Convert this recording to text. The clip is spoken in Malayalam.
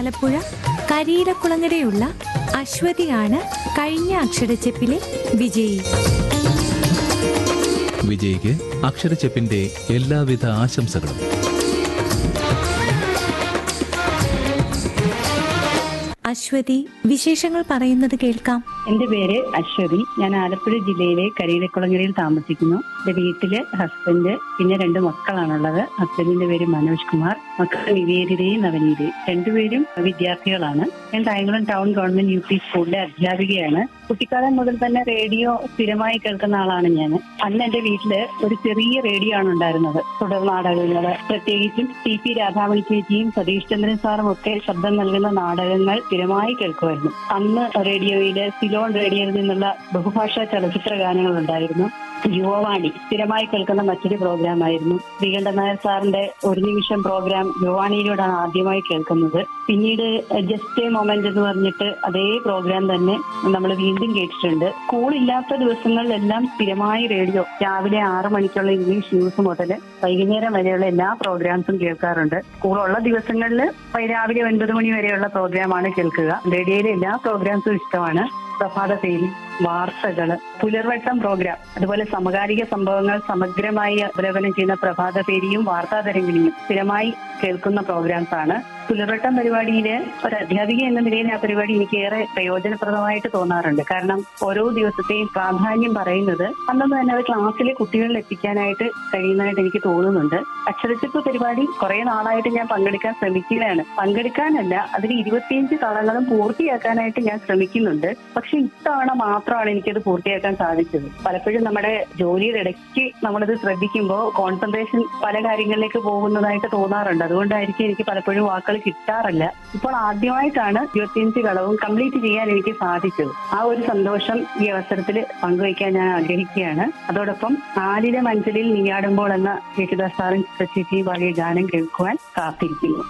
ആലപ്പുഴ കരീരക്കുളങ്ങരയുള്ള അശ്വതിയാണ് കഴിഞ്ഞ അക്ഷരച്ചെപ്പിലെ വിജയി വിജയ്ക്ക് അക്ഷരച്ചെപ്പിന്റെ എല്ലാവിധ ആശംസകളും അശ്വതി വിശേഷങ്ങൾ പറയുന്നത് കേൾക്കാം എന്റെ പേര് അശ്വതി ഞാൻ ആലപ്പുഴ ജില്ലയിലെ കരിയിലക്കുളങ്ങരയിൽ താമസിക്കുന്നു എന്റെ വീട്ടില് ഹസ്ബൻഡ് പിന്നെ രണ്ട് മക്കളാണുള്ളത് ഹസ്ബൻഡിന്റെ പേര് മനോജ് കുമാർ മക്കൾ നിവേദിതയും നവനീതയും രണ്ടുപേരും വിദ്യാർത്ഥികളാണ് ഞാൻ Kayamkulam town government U P സ്കൂളിലെ അധ്യാപികയാണ് കുട്ടിക്കാലം മുതൽ തന്നെ റേഡിയോ സ്ഥിരമായി കേൾക്കുന്ന ആളാണ് ഞാൻ അന്ന് എന്റെ വീട്ടില് ഒരു ചെറിയ റേഡിയോ ആണ് ഉണ്ടായിരുന്നത് തുടർ നാടകങ്ങള് പ്രത്യേകിച്ചും ടി പി രാധാമണി ചേച്ചിയും സതീഷ് ചന്ദ്രൻ സാറും ഒക്കെ ശബ്ദം നൽകുന്ന നാടകങ്ങൾ സ്ഥിരമായി കേൾക്കുമായിരുന്നു അന്ന് റേഡിയോയില് സിലോൺ റേഡിയോയിൽ നിന്നുള്ള ബഹുഭാഷാ ചലച്ചിത്ര ഗാനങ്ങൾ ഉണ്ടായിരുന്നു യുവവാണി സ്ഥിരമായി കേൾക്കുന്ന മറ്റൊരു പ്രോഗ്രാം ആയിരുന്നു ശ്രീകണ്ഠൻ നായർ സാറിന്റെ ഒരു നിമിഷം പ്രോഗ്രാം യുവാണിയിലൂടെയാണ് ആദ്യമായി കേൾക്കുന്നത് പിന്നീട് ജസ്റ്റ് എ മൊമെന്റ് എന്ന് പറഞ്ഞിട്ട് അതേ പ്രോഗ്രാം തന്നെ നമ്മൾ വീണ്ടും കേട്ടിട്ടുണ്ട് സ്കൂൾ ഇല്ലാത്ത ദിവസങ്ങളിലെല്ലാം സ്ഥിരമായി റേഡിയോ രാവിലെ ആറ് മണിക്കുള്ള ഇംഗ്ലീഷ് ന്യൂസ് മുതൽ വൈകുന്നേരം വരെയുള്ള എല്ലാ പ്രോഗ്രാംസും കേൾക്കാറുണ്ട് സ്കൂളുള്ള ദിവസങ്ങളിൽ രാവിലെ ഒൻപത് മണി വരെയുള്ള പ്രോഗ്രാമാണ് കേൾക്കുക റേഡിയോയിലെ എല്ലാ പ്രോഗ്രാംസും ഇഷ്ടമാണ് പ്രഭാത പേരി വാർത്തകള് പുലർവട്ടം പ്രോഗ്രാം അതുപോലെ സമകാലിക സംഭവങ്ങൾ സമഗ്രമായി അവലോകനം ചെയ്യുന്ന പ്രഭാത പേരിയും വാർത്താ തരംഗിണിയും സ്ഥിരമായി കേൾക്കുന്ന പ്രോഗ്രാംസ് ആണ് പുലർവട്ടം പരിപാടിയില് ഒരു അധ്യാപിക എന്ന നിലയിൽ ആ പരിപാടി എനിക്ക് ഏറെ പ്രയോജനപ്രദമായിട്ട് തോന്നാറുണ്ട് കാരണം ഓരോ ദിവസത്തെയും പ്രാധാന്യം പറയുന്നത് അന്നൊന്നും തന്നെ അത് ക്ലാസ്സിലെ കുട്ടികളിൽ എത്തിക്കാനായിട്ട് കഴിയുന്നതായിട്ട് എനിക്ക് തോന്നുന്നുണ്ട് അക്ഷരച്ചിപ്പ് പരിപാടി കുറെ നാളായിട്ട് ഞാൻ പങ്കെടുക്കാൻ ശ്രമിക്കുകയാണ് പങ്കെടുക്കാനല്ല അതിന് ഇരുപത്തിയഞ്ച് കളങ്ങളും പൂർത്തിയാക്കാനായിട്ട് ഞാൻ ശ്രമിക്കുന്നുണ്ട് പക്ഷെ ഇത്തവണ മാത്രമാണ് എനിക്കത് പൂർത്തിയാക്കാൻ സാധിച്ചത് പലപ്പോഴും നമ്മുടെ ജോലിയുടെ ഇടയ്ക്ക് നമ്മളിത് ശ്രദ്ധിക്കുമ്പോൾ കോൺസെൻട്രേഷൻ പല കാര്യങ്ങളിലേക്ക് പോകുന്നതായിട്ട് തോന്നാറുണ്ട് അതുകൊണ്ടായിരിക്കും എനിക്ക് പലപ്പോഴും വാക്കുകൾ കിട്ടാറില്ല ഇപ്പോൾ ആദ്യമായിട്ടാണ് ഇരുപത്തിയഞ്ച് കളവും കംപ്ലീറ്റ് ചെയ്യാൻ എനിക്ക് സാധിച്ചത് ആ ഒരു സന്തോഷം ഈ അവസരത്തിൽ പങ്കുവയ്ക്കാൻ ഞാൻ ആഗ്രഹിക്കുകയാണ് അതോടൊപ്പം ആലിലെ മഞ്ചലിൽ നീയാടുമ്പോൾ എന്ന യേശുദാസ് സാറും ചേച്ചിയും പാടിയ ഗാനം കേൾക്കുവാൻ കാത്തിരിക്കുന്നു